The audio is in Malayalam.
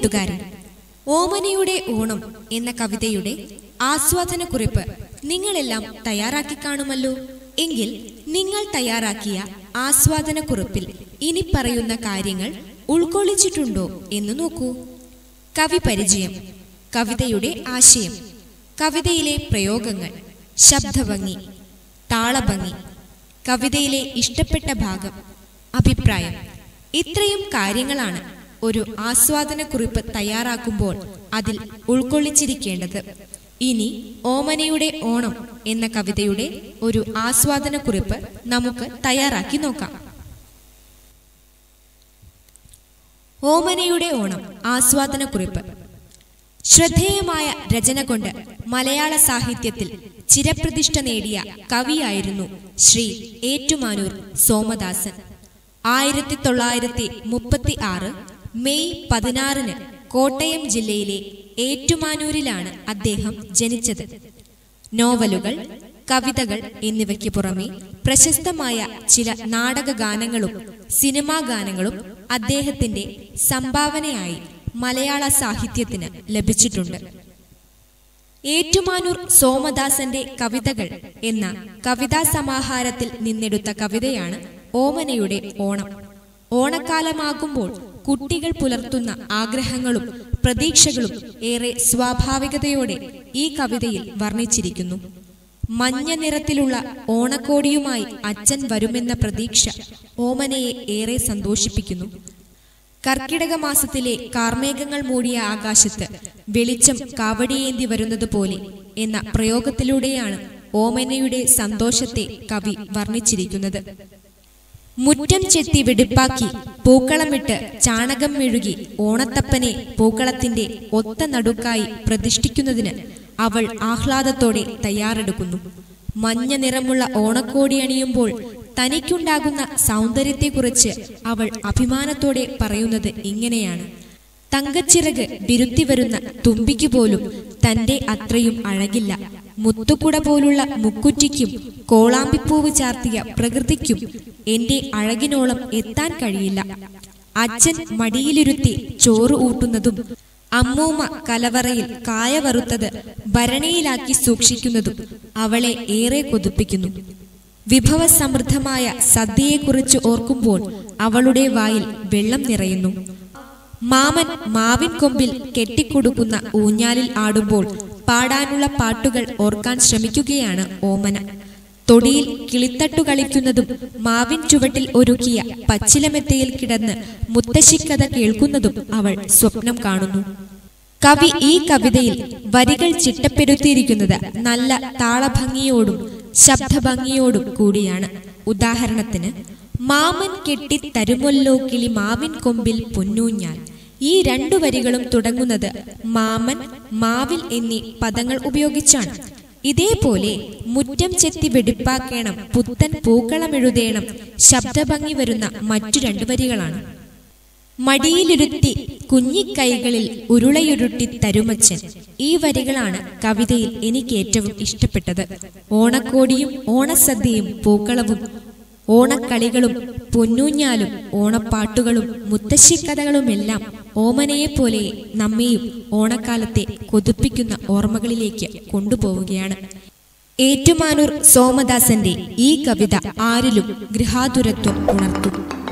കൂട്ടുകാരൻ ഓമനയുടെ ഓണം എന്ന കവിതയുടെ ആസ്വാദനക്കുറിപ്പ് നിങ്ങളെല്ലാം തയ്യാറാക്കി കാണുമല്ലോ എങ്കിൽ നിങ്ങൾ തയ്യാറാക്കിയ ആസ്വാദനക്കുറിപ്പിൽ ഇനി പറയുന്ന കാര്യങ്ങൾ ഉൾക്കൊള്ളിച്ചിട്ടുണ്ടോ എന്ന് നോക്കൂ കവി പരിചയം കവിതയുടെ ആശയം കവിതയിലെ പ്രയോഗങ്ങൾ ശബ്ദഭംഗി താളഭംഗി കവിതയിലെ ഇഷ്ടപ്പെട്ട ഭാഗം അഭിപ്രായം ഇത്രയും കാര്യങ്ങളാണ് ഒരു ആസ്വാദനക്കുറിപ്പ് തയ്യാറാക്കുമ്പോൾ അതിൽ ഉൾക്കൊള്ളിച്ചിരിക്കേണ്ടത് ഇനി ഓമനയുടെ ഓണം എന്ന കവിതയുടെ ഒരു ആസ്വാദനക്കുറിപ്പ് നമുക്ക് തയ്യാറാക്കി നോക്കാം ഓമനയുടെ ഓണം ആസ്വാദനക്കുറിപ്പ് ശ്രദ്ധേയമായ രചന കൊണ്ട് മലയാള സാഹിത്യത്തിൽ ചിരപ്രതിഷ്ഠ നേടിയ കവിയായിരുന്നു ശ്രീ ഏറ്റുമാനൂർ സോമദാസൻ ആയിരത്തി തൊള്ളായിരത്തി മുപ്പത്തി ആറ് മെയ് പതിനാറിന് കോട്ടയം ജില്ലയിലെ ഏറ്റുമാനൂരിലാണ് അദ്ദേഹം ജനിച്ചത് നോവലുകൾ കവിതകൾ എന്നിവയ്ക്ക് പുറമെ പ്രശസ്തമായ ചില നാടക ഗാനങ്ങളും സിനിമാ ഗാനങ്ങളും അദ്ദേഹത്തിന്റെ സംഭാവനയായി മലയാള സാഹിത്യത്തിന് ലഭിച്ചിട്ടുണ്ട് ഏറ്റുമാനൂർ സോമദാസന്റെ കവിതകൾ എന്ന കവിതാ സമാഹാരത്തിൽ നിന്നെടുത്ത കവിതയാണ് ഓമനയുടെ ഓണം ഓണക്കാലമാകുമ്പോൾ കുട്ടികൾ പുലർത്തുന്ന ആഗ്രഹങ്ങളും പ്രതീക്ഷകളും ഏറെ സ്വാഭാവികതയോടെ ഈ കവിതയിൽ വർണ്ണിച്ചിരിക്കുന്നു മഞ്ഞ നിറത്തിലുള്ള ഓണക്കോടിയുമായി അച്ഛൻ വരുമെന്ന പ്രതീക്ഷ ഓമനയെ ഏറെ സന്തോഷിപ്പിക്കുന്നു കർക്കിടക മാസത്തിലെ കാർമേഘങ്ങൾ മൂടിയ ആകാശത്ത് വെളിച്ചം കാവടിയേന്തി വരുന്നത് പോലെ എന്ന പ്രയോഗത്തിലൂടെയാണ് ഓമനയുടെ സന്തോഷത്തെ കവി വർണ്ണിച്ചിരിക്കുന്നത് മുറ്റം ചെത്തി വെടിപ്പാക്കി പൂക്കളമിട്ട് ചാണകം മെഴുകി ഓണത്തപ്പനെ പൂക്കളത്തിന്റെ ഒത്ത നടുക്കായി പ്രതിഷ്ഠിക്കുന്നതിന് അവൾ ആഹ്ലാദത്തോടെ തയ്യാറെടുക്കുന്നു മഞ്ഞ നിറമുള്ള ഓണക്കോടി അണിയുമ്പോൾ തനിക്കുണ്ടാകുന്ന സൗന്ദര്യത്തെക്കുറിച്ച് അവൾ അഭിമാനത്തോടെ പറയുന്നത് ഇങ്ങനെയാണ് തങ്കച്ചിറക് വിരുത്തി വരുന്ന തുമ്പിക്ക് പോലും തന്റെ അത്രയും അഴകില്ല മുത്തുക്കുട പോലുള്ള മുക്കുറ്റിക്കും കോളാമ്പിപ്പൂവ് ചാർത്തിയ പ്രകൃതിക്കും എന്റെ അഴകിനോളം എത്താൻ കഴിയില്ല അച്ഛൻ മടിയിലിരുത്തി ചോറ് ഊട്ടുന്നതും അമ്മൂമ്മ കലവറയിൽ കായ വറുത്തത് ഭരണിയിലാക്കി സൂക്ഷിക്കുന്നതും അവളെ ഏറെ കൊതിപ്പിക്കുന്നു വിഭവസമൃദ്ധമായ സദ്യയെക്കുറിച്ച് ഓർക്കുമ്പോൾ അവളുടെ വായിൽ വെള്ളം നിറയുന്നു മാമൻ മാവിൻ കൊമ്പിൽ കെട്ടിക്കൊടുക്കുന്ന ഊഞ്ഞാലിൽ ആടുമ്പോൾ പാടാനുള്ള പാട്ടുകൾ ഓർക്കാൻ ശ്രമിക്കുകയാണ് ഓമന തൊടിയിൽ കിളിത്തട്ടു കളിക്കുന്നതും മാവിൻ ചുവട്ടിൽ ഒരുക്കിയ പച്ചിലമെത്തയിൽ കിടന്ന് മുത്തശ്ശിക്കഥ കേൾക്കുന്നതും അവൾ സ്വപ്നം കാണുന്നു കവി ഈ കവിതയിൽ വരികൾ ചിട്ടപ്പെടുത്തിയിരിക്കുന്നത് നല്ല താളഭംഗിയോടും ശബ്ദഭംഗിയോടും കൂടിയാണ് ഉദാഹരണത്തിന് മാമൻ കെട്ടി തരുമല്ലോ കിളി മാവിൻ കൊമ്പിൽ പൊന്നൂഞ്ഞാൽ ഈ രണ്ടു വരികളും തുടങ്ങുന്നത് മാമൻ മാവിൽ എന്നീ പദങ്ങൾ ഉപയോഗിച്ചാണ് ഇതേപോലെ മുറ്റം ചെത്തി വെടിപ്പാക്കേണം പുത്തൻ പൂക്കളമെഴുതേണം ശബ്ദഭംഗി വരുന്ന മറ്റു രണ്ടു വരികളാണ് മടിയിലിരുത്തി കുഞ്ഞിക്കൈകളിൽ ഉരുളയുരുട്ടി തരുമച്ചൻ ഈ വരികളാണ് കവിതയിൽ എനിക്ക് ഏറ്റവും ഇഷ്ടപ്പെട്ടത് ഓണക്കോടിയും ഓണസദ്യയും പൂക്കളവും ഓണക്കളികളും പൊന്നൂഞ്ഞാലും ഓണപ്പാട്ടുകളും മുത്തശ്ശിക്കഥകളുമെല്ലാം ഓമനയെപ്പോലെ നമ്മെയും ഓണക്കാലത്തെ കൊതിപ്പിക്കുന്ന ഓർമ്മകളിലേക്ക് കൊണ്ടുപോവുകയാണ് ഏറ്റുമാനൂർ സോമദാസന്റെ ഈ കവിത ആരിലും ഗൃഹാതുരത്വം ഉണർത്തും